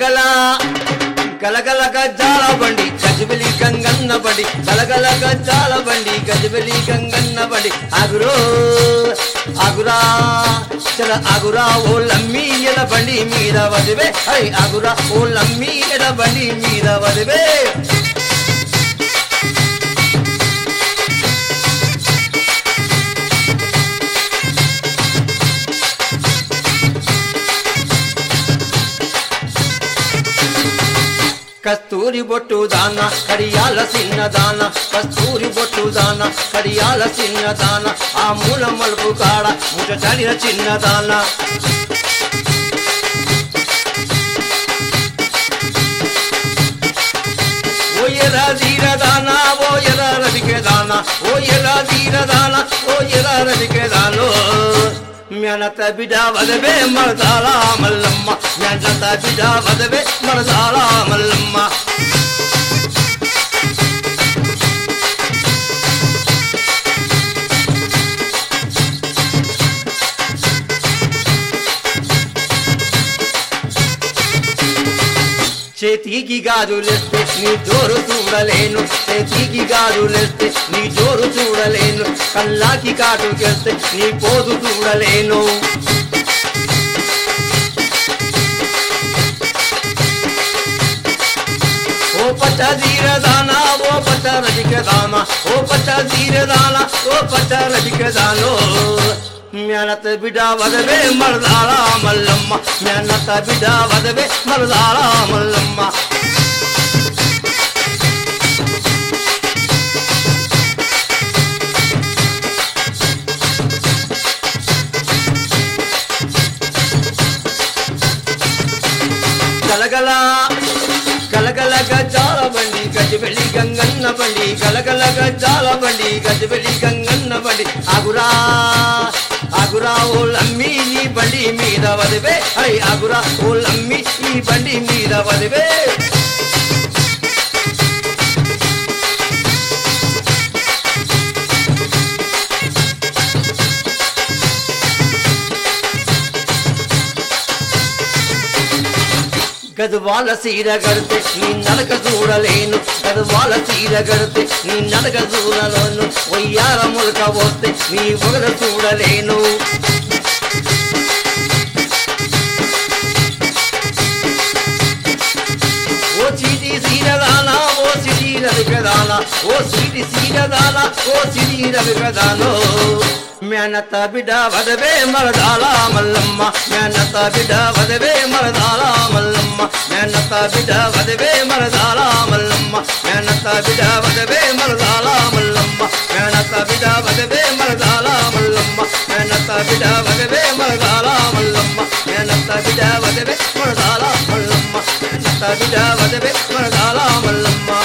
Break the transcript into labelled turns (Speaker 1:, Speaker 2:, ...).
Speaker 1: గలగల గలగల గజ్జాల బండి గజిబిలి గంగన్న బండి గలగల గజ్జాల బండి గజిబిలి గంగన్న బండి ఆగురో ఆగురా చల ఆగురా ఓ లమ్మి ఎడ బండి మీద వదివే హై ఆగురా ఓ లమ్మి ఎడ బండి మీద వదివే కస్తూరి బొట్టు దాన కడియాల చిన్న దాన కస్తూరి బొట్టు దాన కడియాల చిన్న దాన ఆ మూల మలుపు కాడ ముట చడిన చిన్న దాన ఓ ఎర దీర దాన ఓ ఎర రవికే దాన ఓ ఎర దీర దాన ఓ ఎర రవికే దానో మ్యానత బిడ వదవే మరదాల మల్లమ్మ మ్యానత బిడ వదవే మరదాల మల్లమ్మ చేతికి గాజులెస్తే నీ జోరు చూడలేను చేతికి గాజులెస్తే నీ జోరు చూడలేను కల్లాకి కాటుకెళ్తే నీ పోదు చూడలేను ఓ పచ్చ జీరదానా ఓ పచ్చ రజిక దానా ఓ పచ్చ జీరదానా ఓ పచ్చ రజిక దానో మ్యానత బిడ వదవే మరదాళ మల్లమ్మ మ్యానత బిడ వదవే మరదాళ మల్లమ్మ గలగల గలగల గజాల బండి గజిబెలి గంగన్న బండి గలగల గజాల బండి గజిబెలి గంగన్న బండి ఆగురా ఆగురా ఓ లమ్మి నీ బండి మీద వదివే హై ఆగురా ఓ లమ్మి ఈ బండి మీద వదివే గదువాల సీర గడితే నీ నడక చూడలేను గదువాల సీర గడితే నీ నడక చూడలేను వయ్యార ములక పోతే నీ ఒగర చూడలేను ఓ చీటి సీరదానా ఓ సిరి రవికదానా ఓ సిరి సీరదానా ఓ సిరి రవికదానో మేనత బిడ్డ వదవే మరదాల మల్లమ్మ మేనత బిడ్డ వదవే మరదాల మల్లమ్మ మేనత బిడ్డ వదవే మరదాల మల్లమ్మ మేనత బిడ్డ వదవే మరదాల మల్లమ్మ మేనత బిడ్డ వదవే మరదాల మల్లమ్మ మేనత బిడ్డ వదవే మరదాల మల్లమ్మ మేనత బిడ్డ వదవే మరదాల మల్లమ్మ మేనత బిడ్డ వదవే మరదాల మల్లమ్మ